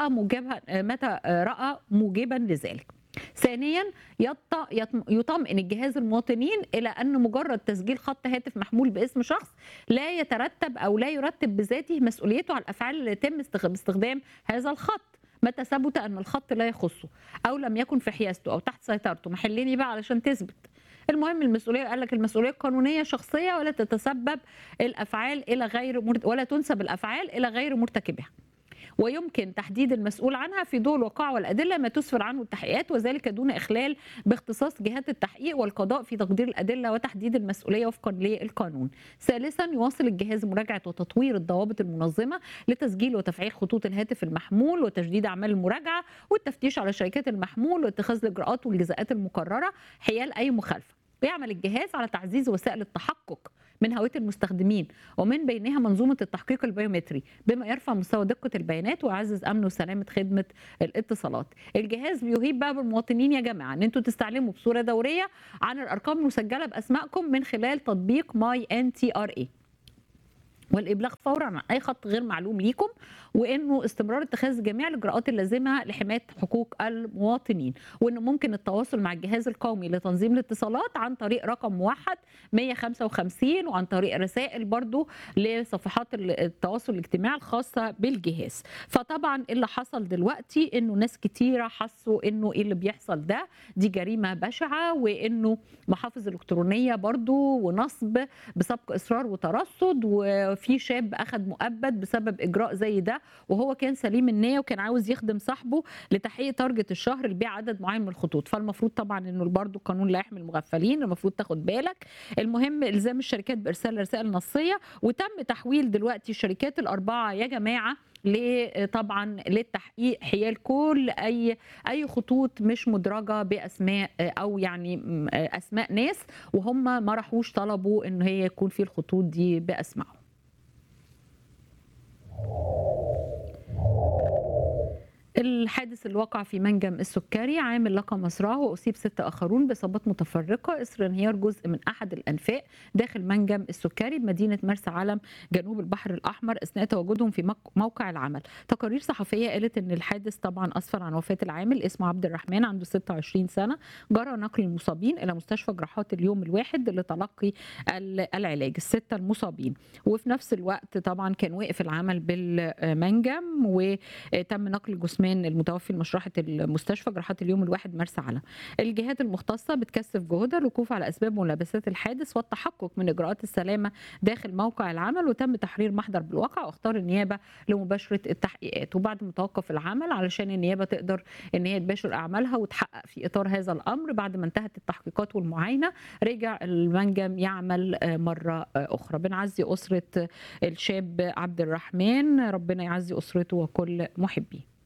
راى موجبا متى راى موجبا لذلك ثانيا يط- يط- يطمئن الجهاز المواطنين الى ان مجرد تسجيل خط هاتف محمول باسم شخص لا يترتب او لا يرتب بذاته مسؤوليته على الافعال اللي يتم استخ- باستخدام هذا الخط متى ثبت ان الخط لا يخصه او لم يكن في حيازته او تحت سيطرته محلني بقى علشان تثبت المهم المسؤوليه قال لك المسؤوليه القانونيه شخصيه ولا تتسبب الافعال الى غير مرت... ولا تنسب الافعال الى غير مرتكبها ويمكن تحديد المسؤول عنها في ضوء الوقائع والادله ما تسفر عنه التحقيقات وذلك دون اخلال باختصاص جهات التحقيق والقضاء في تقدير الادله وتحديد المسؤوليه وفقا للقانون. ثالثا يواصل الجهاز مراجعه وتطوير الضوابط المنظمه لتسجيل وتفعيل خطوط الهاتف المحمول وتجديد اعمال المراجعه والتفتيش على شركات المحمول واتخاذ الاجراءات والجزاءات المقرره حيال اي مخالفه. ويعمل الجهاز على تعزيز وسائل التحقق من هوية المستخدمين ومن بينها منظومة التحقيق البيومتري بما يرفع مستوى دقة البيانات ويعزز أمن وسلامة خدمة الاتصالات الجهاز بيهيب بقى بالمواطنين يا جماعة أن أنتوا تستعلموا بصورة دورية عن الأرقام المسجلة بأسمائكم من خلال تطبيق ماي ان تي ار اي والابلاغ فورا عن اي خط غير معلوم ليكم وانه استمرار اتخاذ جميع الاجراءات اللازمه لحمايه حقوق المواطنين وانه ممكن التواصل مع الجهاز القومي لتنظيم الاتصالات عن طريق رقم موحد 155 وعن طريق رسائل برضو لصفحات التواصل الاجتماعي الخاصه بالجهاز فطبعا اللي حصل دلوقتي انه ناس كتيره حسوا انه ايه اللي بيحصل ده دي جريمه بشعه وانه محافظ الكترونيه برضو ونصب بسبق اصرار وترصد وفي شاب اخذ مؤبد بسبب اجراء زي ده وهو كان سليم النيه وكان عاوز يخدم صاحبه لتحقيق تارجت الشهر لبيع عدد معين من الخطوط فالمفروض طبعا انه برضه القانون لا يحمي المغفلين المفروض تاخد بالك المهم الزام الشركات بارسال رسائل نصيه وتم تحويل دلوقتي الشركات الاربعه يا جماعه طبعا للتحقيق حيال كل اي اي خطوط مش مدرجه باسماء او يعني اسماء ناس وهم ما راحوش طلبوا ان هي يكون في الخطوط دي باسمائهم الحادث اللي وقع في منجم السكري عامل لقى مصرعه واصيب ستة اخرون باصابات متفرقه اثر انهيار جزء من احد الانفاق داخل منجم السكري بمدينه مرسى علم جنوب البحر الاحمر اثناء تواجدهم في موقع العمل تقارير صحفيه قالت ان الحادث طبعا اسفر عن وفاه العامل اسمه عبد الرحمن عنده 26 سنه جرى نقل المصابين الى مستشفى جراحات اليوم الواحد لتلقي العلاج السته المصابين وفي نفس الوقت طبعا كان واقف العمل بالمنجم وتم نقل جثمان المتوفي لمشرحه المستشفى جراحات اليوم الواحد مرسى علم. الجهات المختصه بتكثف جهودها للوقوف على اسباب ملابسات الحادث والتحقق من اجراءات السلامه داخل موقع العمل وتم تحرير محضر بالواقع واختار النيابه لمباشره التحقيقات وبعد ما توقف العمل علشان النيابه تقدر ان هي تباشر اعمالها وتحقق في اطار هذا الامر بعد ما انتهت التحقيقات والمعاينه رجع المنجم يعمل مره اخرى بنعزي اسره الشاب عبد الرحمن ربنا يعزي اسرته وكل محبيه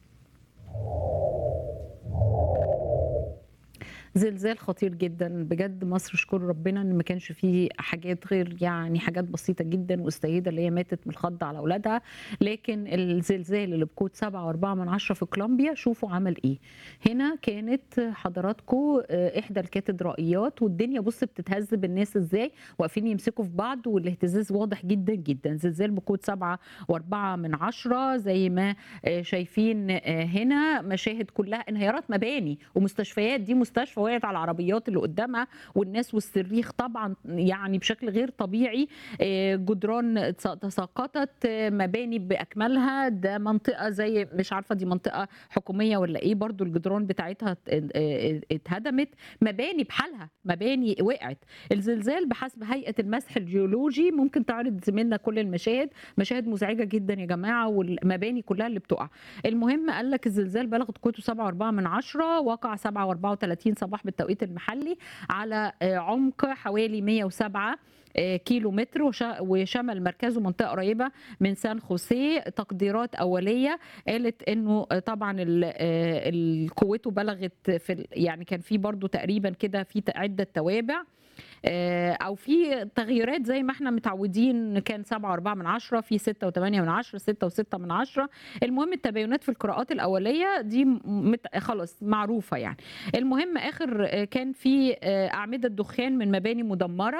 زلزال خطير جدا بجد مصر اشكر ربنا ان ما كانش فيه حاجات غير يعني حاجات بسيطه جدا والسيده اللي هي ماتت من الخض على اولادها لكن الزلزال اللي بقوه 7.4 من عشرة في كولومبيا شوفوا عمل ايه هنا كانت حضراتكم احدى الكاتدرائيات والدنيا بص بتتهز بالناس ازاي واقفين يمسكوا في بعض والاهتزاز واضح جدا جدا زلزال بقوه 7.4 من عشرة زي ما شايفين هنا مشاهد كلها انهيارات مباني ومستشفيات دي مستشفى وقعت على العربيات اللي قدامها والناس والصريخ طبعا يعني بشكل غير طبيعي جدران تساقطت مباني باكملها ده منطقه زي مش عارفه دي منطقه حكوميه ولا ايه برضو الجدران بتاعتها اتهدمت مباني بحالها مباني وقعت الزلزال بحسب هيئه المسح الجيولوجي ممكن تعرض زميلنا كل المشاهد مشاهد مزعجه جدا يا جماعه والمباني كلها اللي بتقع المهم قال لك الزلزال بلغت قوته 7.4 من عشرة وقع 7.34 صباح بالتوقيت المحلي على عمق حوالي 107 كيلو متر وشمل مركزه منطقه قريبه من سان خوسيه تقديرات اوليه قالت انه طبعا قوته بلغت في يعني كان في برضو تقريبا كده في عده توابع او في تغييرات زي ما احنا متعودين كان 7.4 من عشرة في 6 و8 من عشرة 6 و6 من عشرة المهم التباينات في القراءات الاوليه دي مت... خلاص معروفه يعني المهم اخر كان في اعمده دخان من مباني مدمره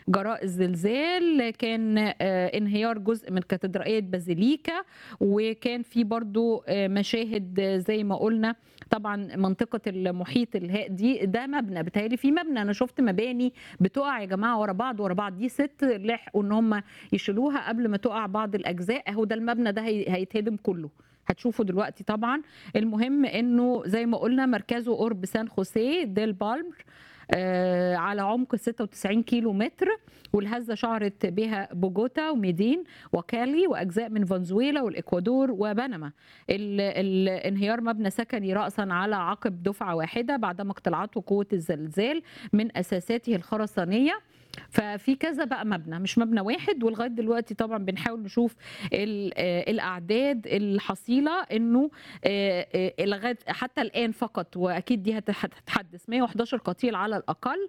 جراء الزلزال كان انهيار جزء من كاتدرائيه بازيليكا وكان في برضو مشاهد زي ما قلنا طبعا منطقه المحيط الهاء دي ده مبنى بتهيألي في مبنى انا شفت مباني بتقع يا جماعه ورا بعض ورا بعض دي ست لحقوا ان هم يشيلوها قبل ما تقع بعض الاجزاء اهو ده المبنى ده هيتهدم كله هتشوفوا دلوقتي طبعا المهم انه زي ما قلنا مركزه قرب سان خوسيه ديل بالمر آه على عمق 96 كيلو متر والهزة شعرت بها بوجوتا وميدين وكالي وأجزاء من فنزويلا والإكوادور وبنما الانهيار مبنى سكني رأسا على عقب دفعة واحدة بعدما اقتلعته قوة الزلزال من أساساته الخرسانية ففي كذا بقى مبنى مش مبنى واحد ولغايه دلوقتي طبعا بنحاول نشوف الاعداد الحصيله انه لغايه حتى الان فقط واكيد دي هتتحدث 111 قتيل على الاقل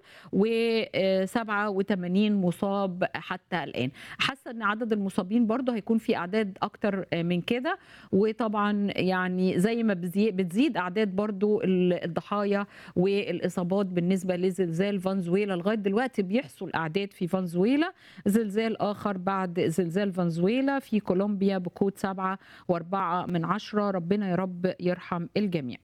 و87 مصاب حتى الان حاسه ان عدد المصابين برضه هيكون في اعداد اكتر من كده وطبعا يعني زي ما بتزيد اعداد برضه الضحايا والاصابات بالنسبه لزلزال فنزويلا لغايه دلوقتي بيحصل الاعداد في فنزويلا زلزال اخر بعد زلزال فنزويلا في كولومبيا بقوه سبعة واربعة من عشرة ربنا يا رب يرحم الجميع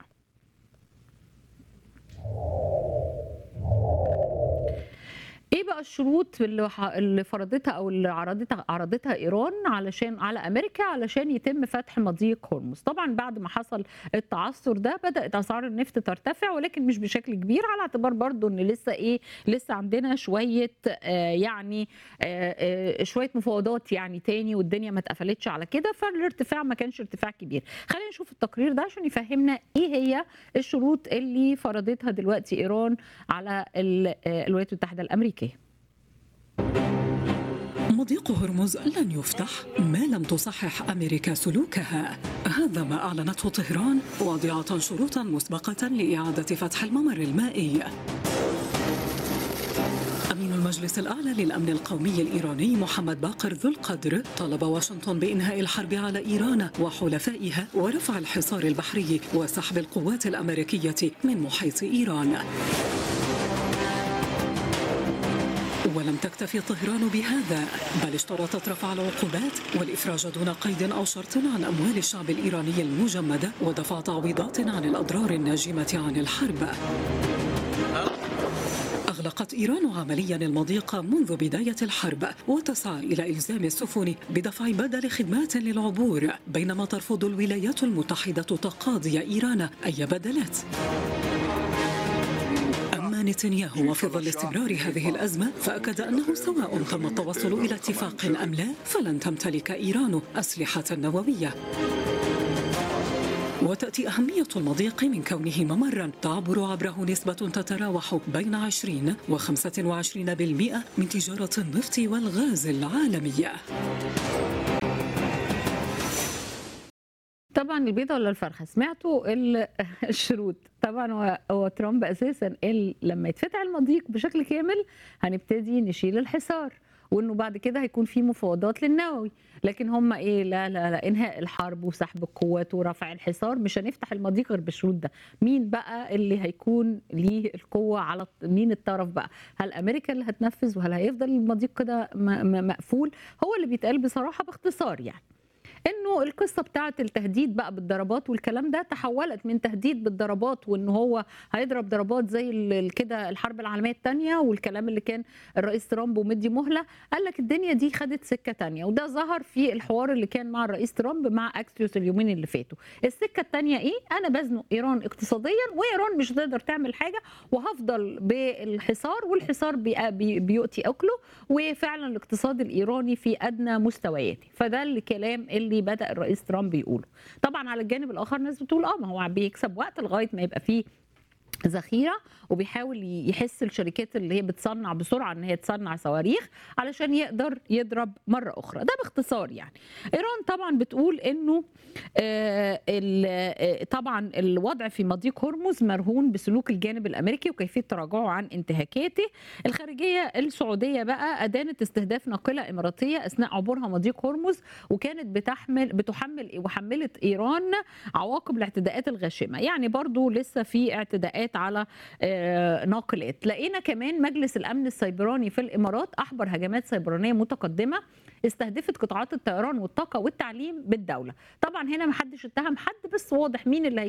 ايه بقى الشروط اللي اللي فرضتها او اللي عرضتها عرضتها ايران علشان على امريكا علشان يتم فتح مضيق هرمز طبعا بعد ما حصل التعثر ده بدات اسعار النفط ترتفع ولكن مش بشكل كبير على اعتبار برضو ان لسه ايه لسه عندنا شويه آه يعني آه آه شويه مفاوضات يعني تاني والدنيا ما اتقفلتش على كده فالارتفاع ما كانش ارتفاع كبير خلينا نشوف التقرير ده عشان يفهمنا ايه هي الشروط اللي فرضتها دلوقتي ايران على الولايات المتحده الامريكيه مضيق هرمز لن يفتح ما لم تصحح امريكا سلوكها هذا ما اعلنته طهران واضعه شروطا مسبقه لاعاده فتح الممر المائي أمين المجلس الأعلى للأمن القومي الإيراني محمد باقر ذو القدر طلب واشنطن بإنهاء الحرب على إيران وحلفائها ورفع الحصار البحري وسحب القوات الأمريكية من محيط إيران ولم تكتفي طهران بهذا بل اشترطت رفع العقوبات والإفراج دون قيد أو شرط عن أموال الشعب الإيراني المجمدة ودفع تعويضات عن الأضرار الناجمة عن الحرب أغلقت إيران عمليا المضيق منذ بداية الحرب وتسعى إلى إلزام السفن بدفع بدل خدمات للعبور بينما ترفض الولايات المتحدة تقاضي إيران أي بدلات نتنياهو وفي ظل استمرار هذه الأزمة فأكد أنه سواء تم التوصل إلى اتفاق أم لا فلن تمتلك إيران أسلحة نووية وتأتي أهمية المضيق من كونه ممرا تعبر عبره نسبة تتراوح بين 20 و 25% من تجارة النفط والغاز العالمية طبعا البيضة ولا الفرخة سمعتوا الشروط طبعا هو, هو ترامب اساسا قال لما يتفتح المضيق بشكل كامل هنبتدي نشيل الحصار وانه بعد كده هيكون في مفاوضات للنووي لكن هم ايه لا لا لا انهاء الحرب وسحب القوات ورفع الحصار مش هنفتح المضيق غير بالشروط ده مين بقى اللي هيكون ليه القوه على مين الطرف بقى هل امريكا اللي هتنفذ وهل هيفضل المضيق كده مقفول هو اللي بيتقال بصراحه باختصار يعني انه القصه بتاعه التهديد بقى بالضربات والكلام ده تحولت من تهديد بالضربات وان هو هيضرب ضربات زي كده الحرب العالميه الثانيه والكلام اللي كان الرئيس ترامب ومدي مهله قال لك الدنيا دي خدت سكه ثانيه وده ظهر في الحوار اللي كان مع الرئيس ترامب مع اكسيوس اليومين اللي فاتوا السكه الثانيه ايه انا بزنق ايران اقتصاديا وايران مش هتقدر تعمل حاجه وهفضل بالحصار والحصار بي بيؤتي اكله وفعلا الاقتصاد الايراني في ادنى مستوياته فده الكلام اللي اللي بدا الرئيس ترامب يقوله طبعا على الجانب الاخر ناس بتقول اه ما هو بيكسب وقت لغايه ما يبقى فيه ذخيره وبيحاول يحس الشركات اللي هي بتصنع بسرعه ان هي تصنع صواريخ علشان يقدر يضرب مره اخرى ده باختصار يعني ايران طبعا بتقول انه طبعا الوضع في مضيق هرمز مرهون بسلوك الجانب الامريكي وكيفيه تراجعه عن انتهاكاته الخارجيه السعوديه بقى ادانت استهداف ناقله اماراتيه اثناء عبورها مضيق هرمز وكانت بتحمل بتحمل وحملت ايران عواقب الاعتداءات الغاشمه يعني برضو لسه في اعتداءات هجمات على آه، ناقلات لقينا كمان مجلس الامن السيبراني في الامارات احبر هجمات سيبرانيه متقدمه استهدفت قطاعات الطيران والطاقه والتعليم بالدوله طبعا هنا ما حدش اتهم حد بس واضح مين اللي هيكون